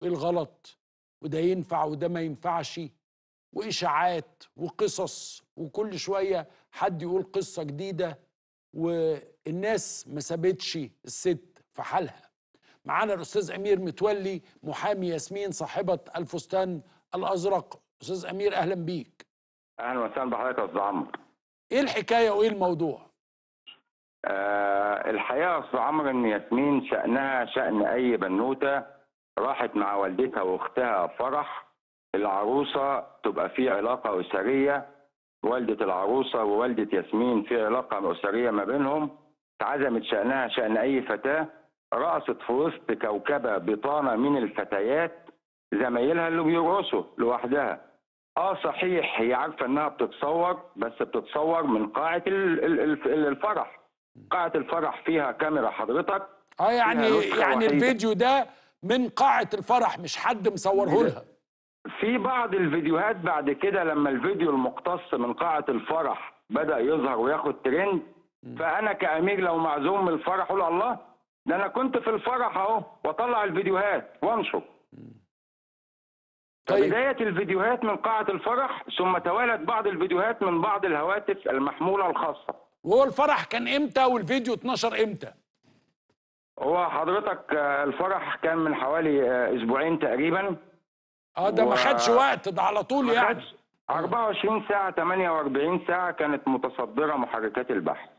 وايه الغلط وده ينفع وده ما ينفعش واشاعات وقصص وكل شويه حد يقول قصه جديده والناس ما سابتش الست في حالها معانا الاستاذ امير متولي محامي ياسمين صاحبه الفستان الازرق استاذ امير اهلا بيك اهلا وسهلا بحضرتك يا استاذ عمرو ايه الحكايه وايه الموضوع آه الحقيقه يا استاذ عمرو ان ياسمين شانها شان اي بنوته راحت مع والدتها واختها فرح العروسه تبقى في علاقه اسريه والده العروسه ووالده ياسمين في علاقه اسريه ما بينهم اتعزمت شانها شان اي فتاه رقصت في وسط كوكبه بطانه من الفتيات زمايلها اللي بيرقصوا لوحدها اه صحيح هي عارفه انها بتتصور بس بتتصور من قاعه ال- ال- ال- الفرح قاعه الفرح فيها كاميرا حضرتك اه يعني فيها نسخة يعني وحيدة. الفيديو ده من قاعه الفرح مش حد مصوره لها في بعض الفيديوهات بعد كده لما الفيديو المقتص من قاعه الفرح بدا يظهر وياخد ترند فانا كامير لو معزوم من الفرح اقول الله ده انا كنت في الفرح اهو واطلع الفيديوهات وانشر طيب بداية الفيديوهات من قاعة الفرح ثم توالت بعض الفيديوهات من بعض الهواتف المحمولة الخاصة وهو الفرح كان امتى والفيديو اتنشر امتى هو حضرتك آه، الفرح كان من حوالي آه، أسبوعين تقريبا اه ده ما و- خدش وقت ده على طول ما يعني خدش 24 ساعة 48 ساعة كانت متصدرة محركات البحث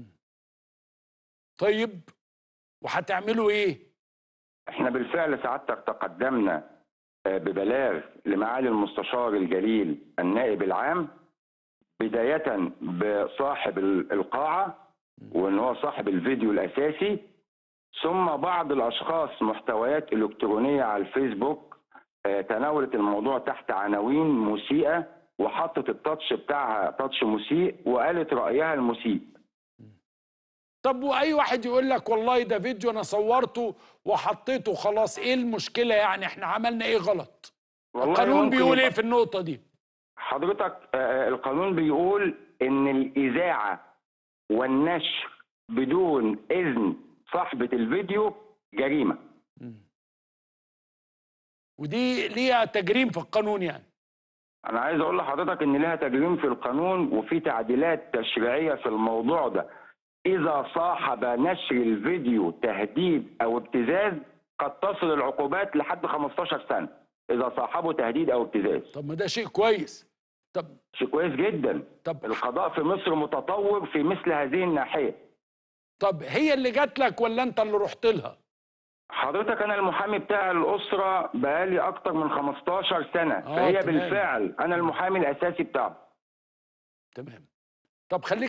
طيب وهتعملوا ايه احنا بالفعل سعادتك تقدمنا آه، ببلاغ لمعالي المستشار الجليل النائب العام بداية بصاحب ال- القاعة وان هو صاحب الفيديو الاساسي ثم بعض الاشخاص محتويات الكترونية على الفيسبوك آه، تناولت الموضوع تحت عناوين مسيئة وحطت التاتش بتاعها تاتش مسيء وقالت رأيها المسيء طب واي واحد يقول لك والله ده فيديو انا صورته وحطيته خلاص ايه المشكله يعني احنا عملنا ايه غلط والله القانون ممكن بيقول يبقى- ايه في النقطه دي حضرتك آه، القانون بيقول ان الاذاعه والنشر بدون اذن صاحبه الفيديو جريمه ودي ليها تجريم في القانون يعني انا عايز اقول لحضرتك ان لها تجريم في القانون وفي تعديلات تشريعيه في الموضوع ده اذا صاحب نشر الفيديو تهديد او ابتزاز قد تصل العقوبات لحد 15 سنه اذا صاحبه تهديد او ابتزاز طب ما ده شيء كويس طب شيء كويس جدا طب القضاء في مصر متطور في مثل هذه الناحيه طب هي اللي جات لك ولا انت اللي رحت لها حضرتك انا المحامي بتاع الاسره بقالي اكتر من 15 سنه آه، فهي تمام. بالفعل انا المحامي الاساسي بتاعه تمام طب خليك